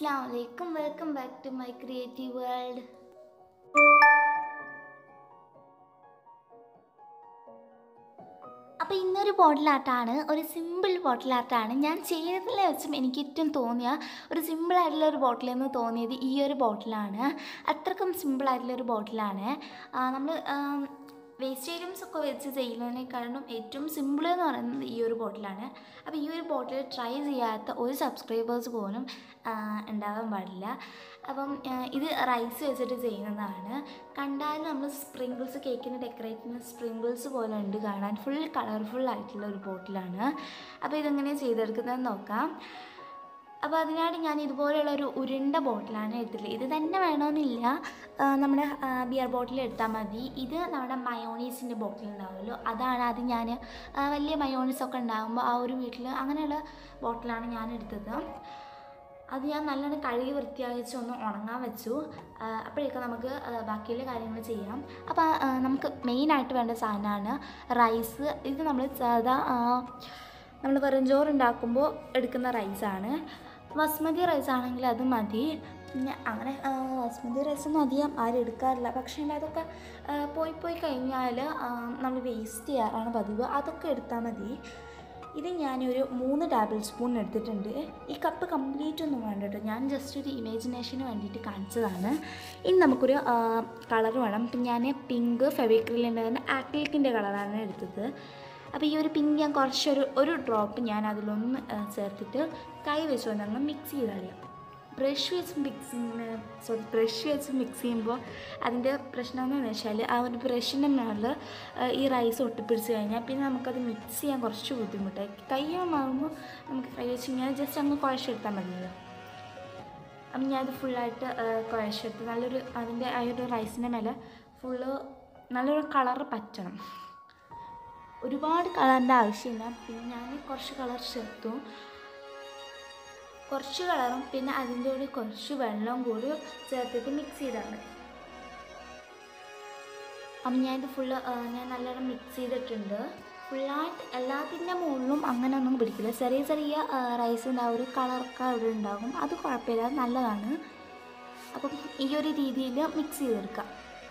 അസ്സാം വലൈക്കും welcome back to my creative world അപ്പോൾ ഇന്നൊരു ബോട്ടിൽ ആർട്ടാണ് ഒരു സിമ്പിൾ ബോട്ടിൽ ആർട്ടാണ് ഞാൻ ചെയ്തതിൽ വെച്ചും എനിക്ക് ഏറ്റവും തോന്നിയ ഒരു സിമ്പിളായിട്ടുള്ള ഒരു ബോട്ടിൽ എന്ന് തോന്നിയത് ഈ ഒരു ബോട്ടിലാണ് അത്രക്കും സിമ്പിളായിട്ടുള്ള ഒരു ബോട്ടിലാണ് നമ്മൾ വേസ്റ്റ് ഐറ്റംസ് ഒക്കെ വെച്ച് ചെയ്യുന്നതിനേക്കാളും ഏറ്റവും സിമ്പിൾ എന്ന് പറയുന്നത് ഈ ഒരു ബോട്ടിലാണ് അപ്പോൾ ഈ ഒരു ബോട്ടിൽ ട്രൈ ചെയ്യാത്ത ഒരു സബ്സ്ക്രൈബേഴ്സ് പോലും ആ, ഉണ്ടാകാൻ പാടില്ല അപ്പം ആ, ഇത് റൈസ് വെച്ചിട്ട് ചെയ്യുന്നതാണ് കണ്ടാൽ നമ്മൾ സ്പ്രിങ്കിൾസ് കേക്കിന് ഡെക്കറേറ്റ് ചെയ്യുന്ന സ്പ്രിങ്കിൾസ് പോലെ ഉണ്ട് കാണാൻ ഫുൾ കളർഫുൾ ആയിട്ടുള്ള ഒരു ബോട്ടിലാണ് അപ്പോൾ ഇതെങ്ങനെ ചെയ്തെടുക്കുന്നതെന്ന് നോക്കാം അപ്പോൾ അതിനായിട്ട് ഞാൻ ഇതുപോലെയുള്ള ഒരു ഉരുണ്ട ബോട്ടിലാണ് എടുത്തിട്ടുള്ളത് ഇത് തന്നെ വേണമെന്നില്ല ആ, നമ്മുടെ ബിയർ ബോട്ടിൽ എടുത്താൽ മതി ഇത് നമ്മുടെ മയോണീസിൻ്റെ ബോട്ടിൽ ഉണ്ടാവുമല്ലോ അതാണ് അത് ഞാൻ വലിയ മയോണീസ് ഒക്കെ ഉണ്ടാകുമ്പോൾ ആ ഒരു വീട്ടിൽ അങ്ങനെയുള്ള ബോട്ടിലാണ് ഞാൻ എടുത്തത് അത് ഞാൻ നല്ലോണം കഴുകി വൃത്തിയാക്കിച്ച് ഒന്ന് ഉണങ്ങാൻ വെച്ചു ആ, അപ്പോഴേക്കും നമുക്ക് ആ, ബാക്കിയുള്ള കാര്യങ്ങൾ ചെയ്യാം അപ്പോൾ ആ, നമുക്ക് മെയിനായിട്ട് വേണ്ട സാധനമാണ് റൈസ് ഇത് നമ്മൾ സാധാ നമ്മൾ വെറും ചോറ് ഉണ്ടാക്കുമ്പോൾ എടുക്കുന്ന റൈസാണ് ബസ്മതി റൈസ് ആണെങ്കിൽ അത് മതി പിന്നെ അങ്ങനെ ആ, ബസ്മതി റൈസൊന്നും അധികം ആരും എടുക്കാറില്ല പക്ഷേ അതൊക്കെ ആ, പോയി പോയി കഴിഞ്ഞാൽ നമ്മൾ വേസ്റ്റ് ചെയ്യാറാണ് പതിവ് അതൊക്കെ എടുത്താൽ മതി ഇത് ഞാനൊരു മൂന്ന് ടേബിൾ സ്പൂൺ എടുത്തിട്ടുണ്ട് ഈ കപ്പ് കംപ്ലീറ്റ് ഒന്നും വേണ്ട കേട്ടോ ഞാൻ ജസ്റ്റ് ഒരു ഇമാജിനേഷന് വേണ്ടിയിട്ട് കാണിച്ചതാണ് ഇനി നമുക്കൊരു കളർ വേണം ഇപ്പം ഞാൻ പിങ്ക് ഫെവിക്രിലിൻ്റെ തന്നെ ആക്രിലിക്കിൻ്റെ കളറാണ് എടുത്തത് അപ്പോൾ ഈ ഒരു പിങ്ക് ഞാൻ കുറച്ചൊരു ഒരു ഡ്രോപ്പ് ഞാൻ അതിലൊന്ന് ആ, ചേർത്തിട്ട് കൈ വെച്ചുകൊണ്ട് അങ്ങ് മിക്സ് ചെയ്ത് കളയാം ബ്രഷ് വെച്ച് മിക്സിങ് സോറി ബ്രഷ് വെച്ച് മിക്സ് ചെയ്യുമ്പോൾ അതിൻ്റെ പ്രശ്നം എന്ന് വെച്ചാൽ ആ ഒരു ബ്രഷിൻ്റെ മേളിൽ ഈ റൈസ് ഒട്ടിപ്പിടിച്ച് കഴിഞ്ഞാൽ പിന്നെ നമുക്കത് മിക്സ് ചെയ്യാൻ കുറച്ച് ബുദ്ധിമുട്ടായി കയ്യുമാകുമ്പോൾ നമുക്ക് കൈ വെച്ച് ഇങ്ങനെ ജസ്റ്റ് അങ്ങ് കുഴച്ചെടുത്താൽ മതിയല്ലോ അപ്പം ഞാനത് ഫുള്ളായിട്ട് കുഴച്ചെടുത്ത് നല്ലൊരു അതിൻ്റെ ആ ഒരു റൈസിൻ്റെ മേലെ ഫുള്ള് നല്ലൊരു കളറ് പറ്റണം ഒരുപാട് കളറിൻ്റെ ആവശ്യമില്ല പിന്നെ ഞാൻ കുറച്ച് കളർ ചേർത്തു കുറച്ച് കളറും പിന്നെ അതിൻ്റെ കൂടെ കുറച്ച് വെള്ളവും കൂടി ചേർത്തിട്ട് മിക്സ് ചെയ്താൽ മതി അപ്പം ഞാനിത് ഫുള്ള് ഞാൻ നല്ലോണം മിക്സ് ചെയ്തിട്ടുണ്ട് ഫുള്ളായിട്ട് എല്ലാത്തിൻ്റെ മുകളിലും അങ്ങനെ ഒന്നും പിടിക്കില്ല ചെറിയ ചെറിയ റൈസിൻ്റെ ആ ഒരു കളറൊക്കെ അവിടെ ഉണ്ടാകും അത് കുഴപ്പമില്ല അത് നല്ലതാണ് അപ്പം ഈ ഒരു രീതിയിൽ മിക്സ് ചെയ്തെടുക്കാം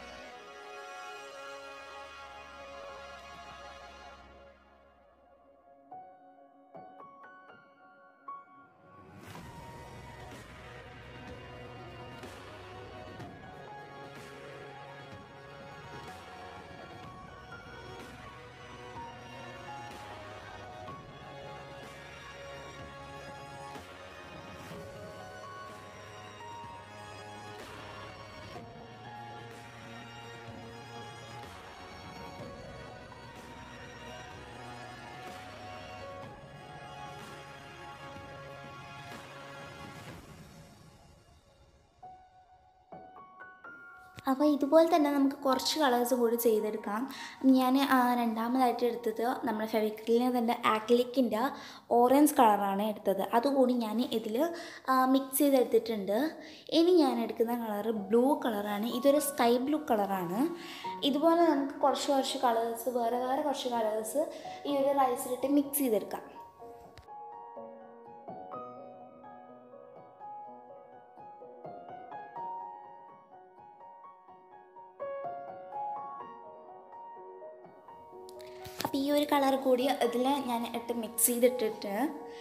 അപ്പോൾ ഇതുപോലെ തന്നെ നമുക്ക് കുറച്ച് കളേഴ്സ് കൂടി ചെയ്തെടുക്കാം ഞാൻ രണ്ടാമതായിട്ട് എടുത്തത് നമ്മുടെ ഫെവിക്രിലിന് തന്നെ ആക്ലിക്കിൻ്റെ ഓറഞ്ച് കളറാണ് എടുത്തത് അതുകൂടി ഞാൻ ഇതിൽ മിക്സ് ചെയ്തെടുത്തിട്ടുണ്ട് ഇനി ഞാൻ എടുക്കുന്ന കളറ് ബ്ലൂ കളറാണ് ഇതൊരു സ്കൈ ബ്ലൂ കളറാണ് ഇതുപോലെ നമുക്ക് കുറച്ച് കുറച്ച് കളേഴ്സ് വേറെ വേറെ കുറച്ച് കളേഴ്സ് ഈ ഒരു റൈസിലിട്ട് മിക്സ് ചെയ്തെടുക്കാം അപ്പോൾ ഈ ഒരു കളർ കൂടി ഇതിൽ ഞാൻ ഇട്ട് മിക്സ് ചെയ്തിട്ടിട്ട്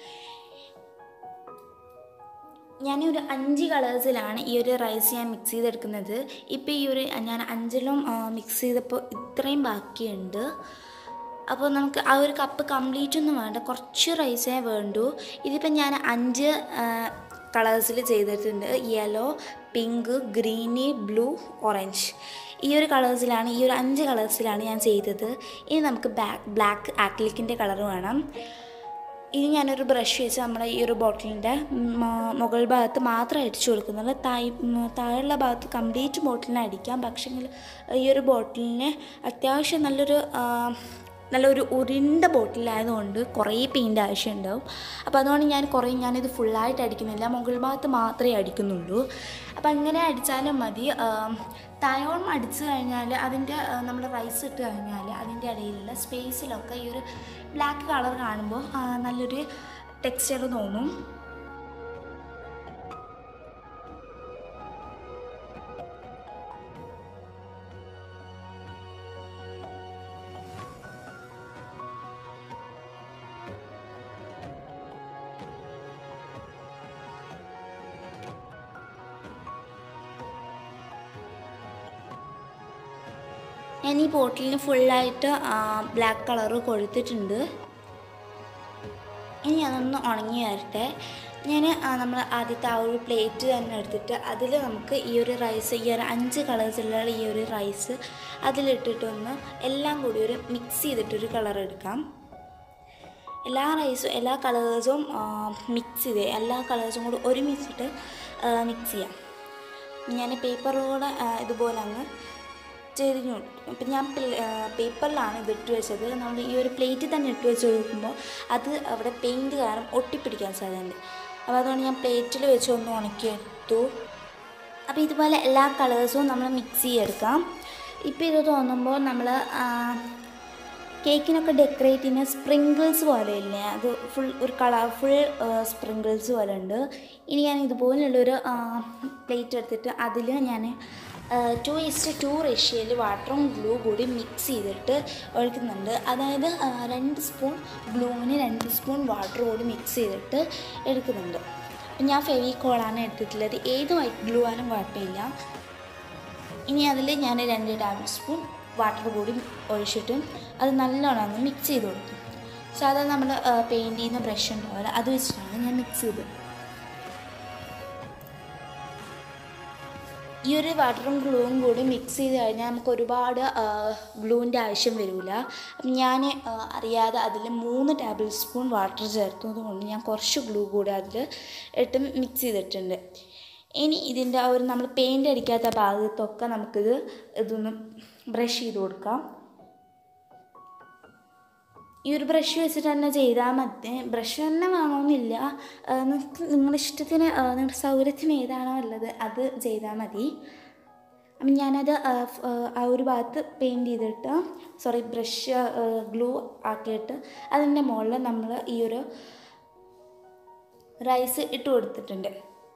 ഞാൻ ഒരു അഞ്ച് കളേഴ്സിലാണ് ഈ ഒരു റൈസ് ഞാൻ മിക്സ് ചെയ്തെടുക്കുന്നത് ഇപ്പോൾ ഈ ഒരു ഞാൻ അഞ്ചിലും മിക്സ് ചെയ്തപ്പോൾ ഇത്രയും ബാക്കിയുണ്ട് അപ്പോൾ നമുക്ക് ആ ഒരു കപ്പ് കംപ്ലീറ്റ് ഒന്നും വേണ്ട കുറച്ച് റൈസേ വേണ്ടൂ ഇതിപ്പോൾ ഞാൻ അഞ്ച് കളേഴ്സിൽ ചെയ്തിട്ടുണ്ട് യെല്ലോ പിങ്ക് ഗ്രീനി ബ്ലൂ ഓറഞ്ച് ഈ ഒരു കളേഴ്സിലാണ് ഈ ഒരു അഞ്ച് കളേഴ്സിലാണ് ഞാൻ ചെയ്തത് ഇനി നമുക്ക് ബാക്ക് ബ്ലാക്ക് ആക്ലിക്കിൻ്റെ കളർ വേണം ഇനി ഞാനൊരു ബ്രഷ് വെച്ച് നമ്മുടെ ഈ ഒരു ബോട്ടിലിൻ്റെ മുകൾ ഭാഗത്ത് മാത്രം അടിച്ചു കൊടുക്കുന്നുള്ളൂ താഴ് താഴെയുള്ള ഭാഗത്ത് കംപ്ലീറ്റ് ബോട്ടിലിനെ അടിക്കാം പക്ഷേങ്കിൽ ഈ ഒരു ബോട്ടിലിന് അത്യാവശ്യം നല്ലൊരു ആ, നല്ലൊരു ഉരുണ്ട ബോട്ടിലായതുകൊണ്ട് കുറേ പെയിൻ്റ് ആവശ്യമുണ്ടാവും അപ്പോൾ അതുകൊണ്ട് ഞാൻ കുറേ ഞാനിത് ഫുള്ളായിട്ട് അടിക്കുന്നില്ല മുകൾ ഭാഗത്ത് മാത്രമേ അടിക്കുന്നുള്ളൂ അപ്പോൾ അങ്ങനെ അടിച്ചാലും മതി തായോളം അടിച്ചു കഴിഞ്ഞാൽ അതിൻ്റെ നമ്മൾ റൈസ് ഇട്ട് കഴിഞ്ഞാൽ അതിൻ്റെ ഇടയിലുള്ള സ്പേസിലൊക്കെ ഈ ഒരു ബ്ലാക്ക് കളർ കാണുമ്പോൾ ആ, നല്ലൊരു ടെക്സ്ചർ തോന്നും ഞാൻ ഈ ബോട്ടിലിന് ഫുള്ളായിട്ട് ബ്ലാക്ക് കളറ് കൊടുത്തിട്ടുണ്ട് ഇനി അതൊന്ന് ഉണങ്ങി വരട്ടെ ഞാൻ നമ്മൾ ആദ്യത്തെ ആ ഒരു പ്ലേറ്റ് തന്നെ എടുത്തിട്ട് അതിൽ നമുക്ക് ഈ ഒരു റൈസ് ഈ ഒരു അഞ്ച് കളേഴ്സിലുള്ള ഈ ഒരു റൈസ് അതിലിട്ടിട്ടൊന്ന് എല്ലാം കൂടി ഒരു മിക്സ് ചെയ്തിട്ടൊരു കളർ എടുക്കാം എല്ലാ റൈസും എല്ലാ കളേഴ്സും മിക്സ് ചെയ്ത് എല്ലാ കളേഴ്സും കൂടി ഒരുമിച്ചിട്ട് മിക്സ് ചെയ്യാം ഞാൻ പേപ്പറിലൂടെ ഇതുപോലെ അങ്ങ് ചെരിഞ്ഞു അപ്പം ഞാൻ പേപ്പറിലാണ് ഇത് ഇട്ട് വെച്ചത് നമ്മൾ ഈ ഒരു പ്ലേറ്റിൽ തന്നെ ഇട്ട് വെച്ച് കൊടുക്കുമ്പോൾ അത് അവിടെ പെയിൻറ്റ് കാരണം ഒട്ടിപ്പിടിക്കാൻ സാധ്യതയുണ്ട് അപ്പോൾ അതുകൊണ്ട് ഞാൻ പ്ലേറ്റിൽ വെച്ച് ഒന്ന് ഉണക്കിയെടുത്തു അപ്പോൾ ഇതുപോലെ എല്ലാ കളേഴ്സും നമ്മൾ മിക്സ് ചെയ്തെടുക്കാം ഇപ്പോൾ ഇത് തോന്നുമ്പോൾ നമ്മൾ കേക്കിനൊക്കെ ഡെക്കറേറ്റ് ചെയ്യുന്ന സ്പ്രിങ്കിൾസ് പോലെ ഇല്ലേ അത് ഫുൾ ഒരു കളർഫുൾ സ്പ്രിങ്കിൾസ് പോലെ ഉണ്ട് ഇനി ഞാൻ ഇതുപോലുള്ളൊരു പ്ലേറ്റ് എടുത്തിട്ട് അതിൽ ഞാൻ ടു ഇസ്റ്റ് ടു റേഷ്യയിൽ വാട്ടറും ഗ്ലൂ കൂടി മിക്സ് ചെയ്തിട്ട് ഒഴിക്കുന്നുണ്ട് അതായത് ആ, രണ്ട് സ്പൂൺ ഗ്ലൂവിന് രണ്ട് സ്പൂൺ വാട്ടർ കൂടി മിക്സ് ചെയ്തിട്ട് എടുക്കുന്നുണ്ട് അപ്പം ഞാൻ ഫെവിക്കോളാണ് എടുത്തിട്ടുള്ളത് ഏത് വൈറ്റ് ഗ്ലൂ ആയാലും കുഴപ്പമില്ല ഇനി അതിൽ ഞാൻ രണ്ട് ടേബിൾ സ്പൂൺ വാട്ടർ കൂടി ഒഴിച്ചിട്ട് അത് നല്ലോണം ഒന്ന് മിക്സ് ചെയ്ത് കൊടുക്കും സാധാരണ നമ്മൾ പെയിൻറ്റ് ചെയ്യുന്ന ബ്രഷ് ഉണ്ടാവില്ല അത് വെച്ചിട്ടാണ് ഞാൻ മിക്സ് ചെയ്തത് ഈ ഒരു വാട്ടറും ഗ്ലൂവും കൂടി മിക്സ് ചെയ്ത് കഴിഞ്ഞാൽ നമുക്ക് ഒരുപാട് ഗ്ലൂവിൻ്റെ ആവശ്യം വരില്ല അപ്പം ഞാൻ ആ, അറിയാതെ അതിൽ മൂന്ന് ടേബിൾ സ്പൂൺ വാട്ടർ ചേർത്തത് കൊണ്ട് ഞാൻ കുറച്ച് ഗ്ലൂ കൂടി അതിൽ ഇട്ട് മിക്സ് ചെയ്തിട്ടുണ്ട് ഇനി ഇതിൻ്റെ ആ ഒരു നമ്മൾ പെയിൻ്റ് അടിക്കാത്ത ഭാഗത്തൊക്കെ നമുക്കിത് ഇതൊന്ന് ബ്രഷ് ചെയ്ത് കൊടുക്കാം ഈ ഒരു ബ്രഷ് വെച്ചിട്ട് തന്നെ ചെയ്താൽ മതി ബ്രഷ് തന്നെ വേണമെന്നില്ല ആ, നിങ്ങൾക്ക് നിങ്ങളുടെ ഇഷ്ടത്തിന് ആ, നിങ്ങളുടെ സൗകര്യത്തിന് ഏതാണോ ഉള്ളത് അത് ചെയ്താൽ മതി അപ്പം ഞാനത് ആ, ഫ്- ആ, ആ ഒരു ഭാഗത്ത് പെയിൻറ്റ് ചെയ്തിട്ട് സോറി ബ്രഷ് ഗ്ലൂ ആക്കിയിട്ട് അതിൻ്റെ മുകളിൽ നമ്മൾ ഈ ഒരു റൈസ് ഇട്ട് കൊടുത്തിട്ടുണ്ട്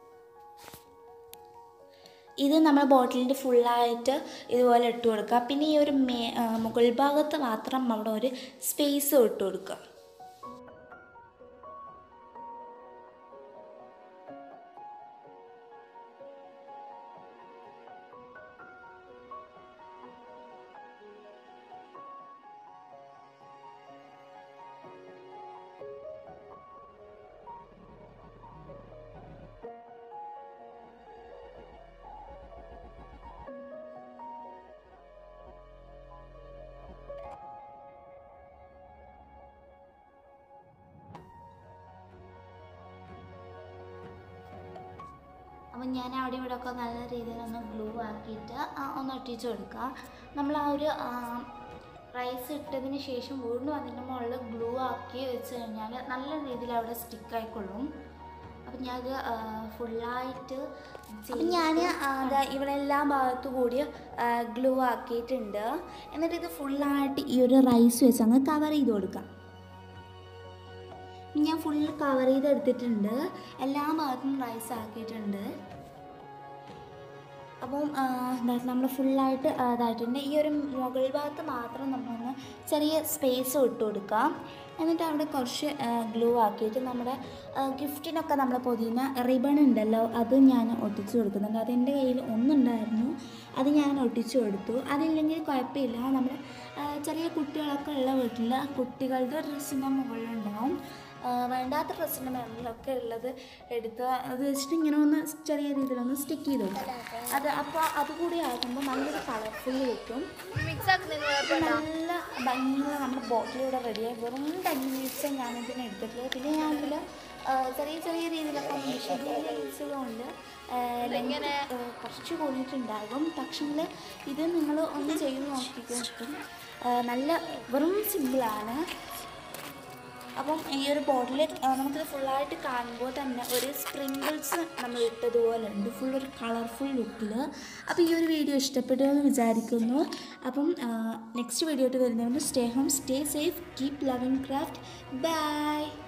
ഇത് നമ്മൾ ബോട്ടിലിൻ്റെ ഫുള്ളായിട്ട് ഇതുപോലെ ഇട്ട് കൊടുക്കുക പിന്നെ ഈ ഒരു മേ ആ, മുകൾ ഭാഗത്ത് മാത്രം അവിടെ ഒരു സ്പേസ് ഇട്ട് കൊടുക്കുക അപ്പം ഞാൻ അവിടെ ഇവിടെ ഒക്കെ നല്ല രീതിയിൽ ഒന്ന് ഗ്ലൂ ആക്കിയിട്ട് ആ, ഒന്ന് ഒട്ടിച്ച് കൊടുക്കുക നമ്മൾ ആ ഒരു റൈസ് ഇട്ടതിന് ശേഷം വീണ്ടും അതിൻ്റെ മുകളിൽ ഗ്ലൂ ആക്കി വെച്ച് കഴിഞ്ഞാൽ നല്ല രീതിയിൽ അവിടെ സ്റ്റിക്ക് ആയിക്കൊള്ളും അപ്പം ഞാൻ അത് ഫുള്ളായിട്ട് അപ്പം ഞാൻ അതാ ഇവിടെ എല്ലാ ഭാഗത്തു കൂടി ഗ്ലൂ ആക്കിയിട്ടുണ്ട് എന്നിട്ട് ഇത് ഫുള്ളായിട്ട് ഈ ഒരു റൈസ് വെച്ച് അങ്ങ് കവർ ചെയ്ത് കൊടുക്കാം ഞാൻ ഫുള്ള് കവർ ചെയ്തെടുത്തിട്ടുണ്ട് എല്ലാ ഭാഗത്തും റൈസ് ആക്കിയിട്ടുണ്ട് അപ്പം നമ്മൾ ഫുള്ളായിട്ട് ഇതായിട്ടുണ്ട് ഈ ഒരു മുകൾ ഭാഗത്ത് മാത്രം നമ്മളൊന്ന് ചെറിയ സ്പേസ് ഇട്ട് കൊടുക്കാം എന്നിട്ട് അവിടെ കുറച്ച് ഗ്ലൂ ആക്കിയിട്ട് നമ്മുടെ ഗിഫ്റ്റിനൊക്കെ നമ്മൾ പൊതിയുന്ന റിബൺ ഉണ്ടല്ലോ അത് ഞാൻ ഒട്ടിച്ചു കൊടുക്കുന്നുണ്ട് അത് എൻ്റെ കയ്യിൽ ഒന്നുണ്ടായിരുന്നു അത് ഞാൻ ഒട്ടിച്ചു കൊടുത്തു അതില്ലെങ്കിൽ കുഴപ്പമില്ല നമ്മൾ ചെറിയ കുട്ടികളൊക്കെ ഉള്ള വീട്ടിൽ കുട്ടികളുടെ ഡ്രസ്സിൻ്റെ മുകളിലുണ്ടാവും ആ, വേണ്ടാത്ത ഡ്രസ്സിൻ്റെ മുകളിലൊക്കെ ഉള്ളത് എടുത്ത് അത് വെച്ചിട്ട് ഇങ്ങനെ ഒന്ന് ചെറിയ രീതിയിലൊന്ന് സ്റ്റിക്ക് ചെയ്ത് കൊടുക്കും അത് അപ്പോൾ അതുകൂടി ആകുമ്പോൾ നല്ലൊരു കളർഫുൾ കിട്ടും നല്ല ഭംഗിയുള്ള നമ്മുടെ ബോട്ടിലൂടെ റെഡിയായി വെറും തനി വീഴ്ച ഞാനിതിന് എടുത്തിട്ടുള്ളത് പിന്നെ ഞാനിതിൽ ചെറിയ ചെറിയ രീതിയിലൊക്കെ വിശദീകരിച്ചതുകൊണ്ട് ലെങ്ത് കുറച്ച് കൂടിയിട്ടുണ്ടാകും പക്ഷേ ഇത് നിങ്ങൾ ഒന്ന് ചെയ്ത് നോക്കിക്കും നല്ല വെറും സിമ്പിളാണ് അപ്പം ഈ ഒരു ബോട്ടിൽ നമുക്കിത് ഫുള്ളായിട്ട് കാണുമ്പോൾ തന്നെ ഒരു സ്പ്രിങ്കിൾസ് നമ്മൾ ഇട്ടതുപോലെ ഉണ്ട് ഫുൾ ഒരു കളർഫുൾ ലുക്കിൽ അപ്പോൾ ഈ ഒരു വീഡിയോ ഇഷ്ടപ്പെട്ടു എന്ന് വിചാരിക്കുന്നു അപ്പം നെക്സ്റ്റ് വീഡിയോ ആയിട്ട് വരുന്നതുകൊണ്ട് stay home stay safe keep loving craft by